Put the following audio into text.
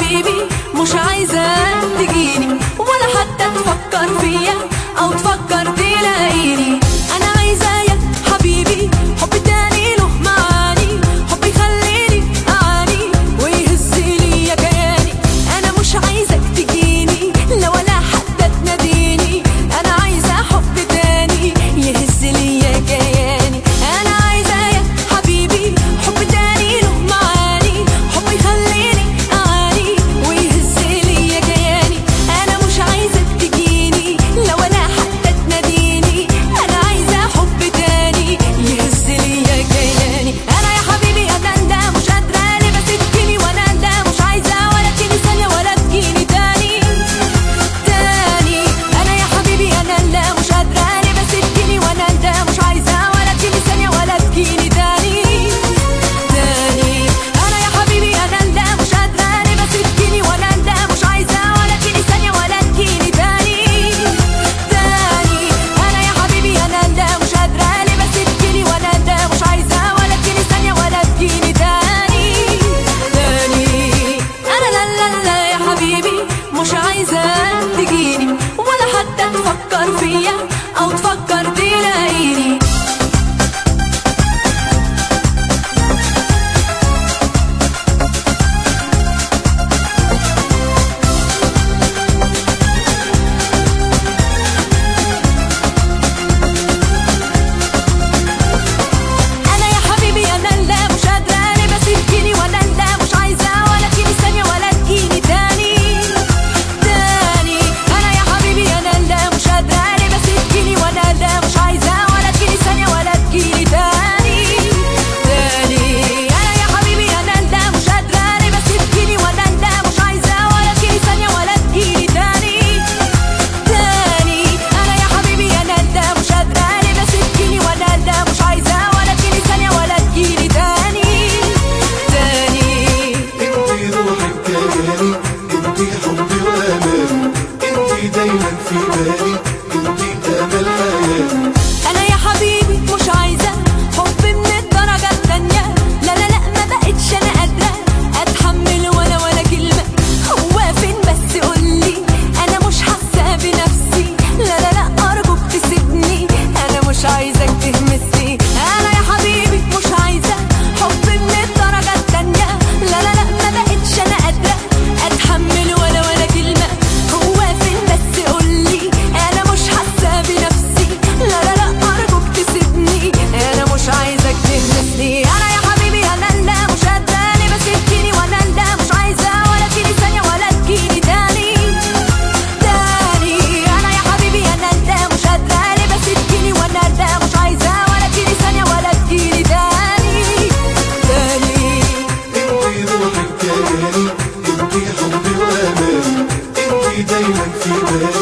حبيبي مش عايزة تجيني ولا حتى تفكر فيا أو تفكر تلاقيني أنا عايزة يا حبيبي حب تاني له معاني حب يخليني أعاني ويهز لي يا كياني أنا مش عايزك تجيني لا ولا حتى تناديني أنا عايزة حب تاني يهز لي يا كياني أنا عايزة يا حبيبي حب تاني له معاني حب يخليني أعاني ويهز لي يا كياني أنا مش عايزك تجيني لا ولا حتى تناديني أنا عايزة حب تاني يهز لي يا كياني أنا يا حبيبي أنا ده مش قادرة ليه بس تجيني وأنا ده مش عايزة ولا تجيني ثانية ولا تجيني تاني تاني أنا يا حبيبي أنا لا مش قادرة ليه بس تجيني وأنا ده مش عايزة ولا تجيني ثانية ولا تجيني تاني تاني أنا يا حبيبي أنا لا مش قادرة ليه بس تجيني وأنا ده مش عايزة ولا تجيني ثانية ولا تجيني تاني تاني أنا يا حبيبي أنا لا مش قادرة ليه بس تجيني وأنا ده مش عايزة ولا تجيني ثانية ولا تجيني تاني تاني أنا لا لا لا يا حبيبي مش عايزة تجيني ولا حتى تفكر فيا أو تفكر تلاقيني أنا يا حبيبي أنا لا مش قادرة ليه بس تجيني وأنا لا مش عايزة ولا تجيني ثانية ولا تجيني تاني تاني أنا يا حبيبي أنا لا مش قادرة ليه بس تجيني وأنا لا مش عايزة ولا تجيني ثانية ولا تجيني تاني تاني أنا يا حبيبي أنا لا مش قادرة ليه بس تجيني وأنا لا مش عايزة ولا تجيني ثانية ولا تجيني تاني تاني انا يا حبيبي انا لا مش قادره ليه بس تجيني وانا لا مش عايزه ولا تجيني ثانيه ولا تجيني تاني تاني انتي روحي وكياني انتي حبي واماني انتي دايما في بالي انتي امل حياتي انا يا حبيبي مش عايزه حب من الدرجه التانيه لا لا لا ما بقتش انا قادره اتحمل ولا ولا كلمه هو فين بس قولي انا مش حاسه بنفسي لا لا لا ارجوك تسيبني انا مش عايزك تهمسني انا يا حبيبي مش عايزه حب من الدرجه التانيه لا لا لا ما بقتش انا قادره اتحمل ولا ولا كلمه هو فين بس قولي انا مش حاسه بنفسي لا لا لا ارجوك تسيبني انا مش عايزك تهمسني انا يا حبيبي انا لا مش قادره ليه بس تجيني وانا لا مش عايزه ولا تجيني ثانيه ولا تجيني تاني تاني انا يا حبيبي انا لا مش قادره ليه بس تجيني وانا لا مش عايزه ولا تجيني ثانيه ولا تجيني تاني تاني انتي روحي وكياني انتي حبي واماني انتي دايما في بالي